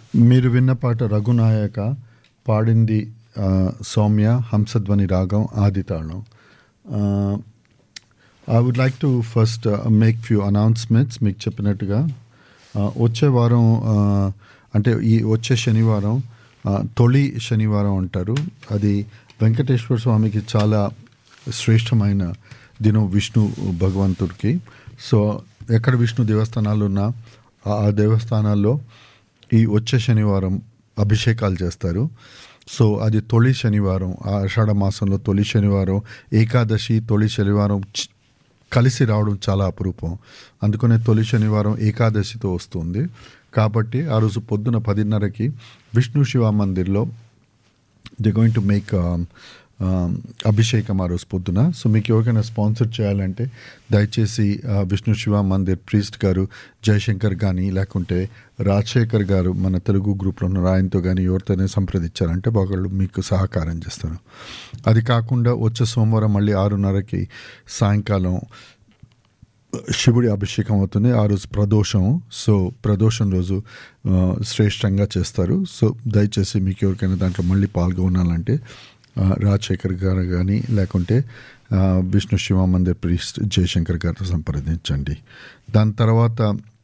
మీరు విన్న పాట రఘునాయక పాడింది ఆ, సౌమ్య హంసధ్వని రాగం ఆది తాళం I would like to first make few announcements మీకు చెప్పినట్టుగా ఆ, వచ్చే వారం ఆ, అంటే ఈ వచ్చే శనివారం ఆ, తొలి శనివారం అంటారు అది వెంకటేశ్వర స్వామికి చాలా శ్రేష్టమైన దినం విష్ణు భగవంతుడికి సో ఎక్కడ విష్ణు దేవస్థానాలు ఉన్నా ఆ- ఆ దేవస్థానాల్లో ఈ వచ్చే శనివారం అభిషేకాలు చేస్తారు సో అది తొలి శనివారం ఆ ఆషాఢ మాసంలో తొలి శనివారం ఏకాదశి తొలి శనివారం చ్- కలిసి రావడం చాలా అపురూపం అందుకనే తొలి శనివారం ఏకాదశితో వస్తుంది కాబట్టి ఆ రోజు పొద్దున పదిన్నరకి విష్ణు శివ మందిర్లో they going to make abhishekam ఆ రోజు పొద్దున సో మీకు ఎవరికైనా స్పాన్సర్ చేయాలంటే దయచేసి ఆ, విష్ణు శివ మందిర్ ప్రీస్ట్ గారు జయశంకర్ కానీ లేకుంటే రాజశేఖర్ గారు మన తెలుగు గ్రూప్లో ఉన్న ఆయనతో కానీ ఎవరితోనే సంప్రదించారంటే వాళ్ళు మీకు సహకారం చేస్తారు అది కాకుండా వచ్చే సోమవారం మళ్ళీ ఆరున్నరకి సాయంకాలం శివుడి అభిషేకం అవుతుంది ఆ రోజు ప్రదోషం సో ప్రదోషం రోజు ఆ, శ్రేష్టంగా చేస్తారు సో దయచేసి మీకు ఎవరికైనా దాంట్లో మళ్ళీ పాల్గొనాలంటే ఆ, రాజశేఖర్ గారు కానీ లేకుంటే ఆ, విష్ణు శివ మందిర్ ప్రీస్ట్ జయశంకర్ గారితో సంప్రదించండి దాని తర్వాత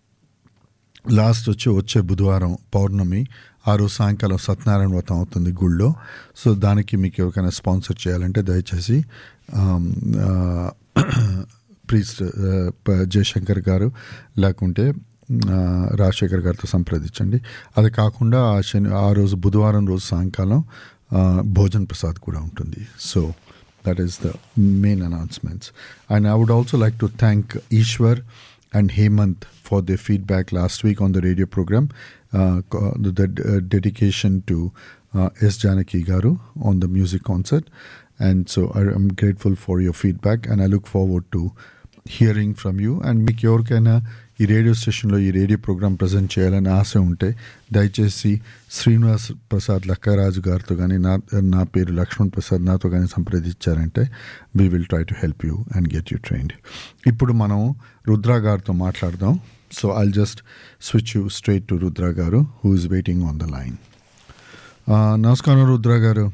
లాస్ట్ వచ్చి వచ్చే బుధవారం పౌర్ణమి ఆ రోజు సాయంకాలం సత్యనారాయణ వ్రతం అవుతుంది గుళ్ళో సో దానికి మీకు ఎవరికైనా స్పాన్సర్ చేయాలంటే దయచేసి ఆమ్, ఆ, ప్రీస్ట్ ఆ, ప- జయశంకర్ గారు లేకుంటే ఆ, రాజశేఖర్ గారితో సంప్రదించండి అది కాకుండా ఆ శని ఆ రోజు బుధవారం రోజు సాయంకాలం ఆ, భోజన్ ప్రసాద్ కూడా ఉంటుంది so that is the main announcements and I would also like to thank Eshwar and Hemant for their feedback last week on the radio program, uh, co- the, the uh, dedication to uh, S. Janaki Garu on the music concert. And so I, I'm grateful for your feedback and I look forward to hearing from you. And మీకు ఎవరికైనా ఈ radio స్టేషన్లో ఈ radio programme present చేయాలని ఆశ ఉంటే దయచేసి శ్రీనివాస్ ప్రసాద్ లక్కరాజు గారితో కానీ నా నా పేరు లక్ష్మణ్ ప్రసాద్ నాతో కానీ సంప్రదించారంటే we will try to help you and get you trained ఇప్పుడు మనం రుద్ర గారితో మాట్లాడదాం so I just switch you straight to Rudra garu who is waiting on the line నమస్కారం Rudra garu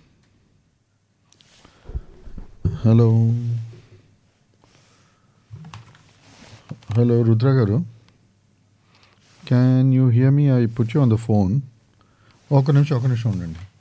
hello hello Rudra garu can you hear me I put you on the phone ఒక నిమిషం ఒక నిమిషం ఉండండి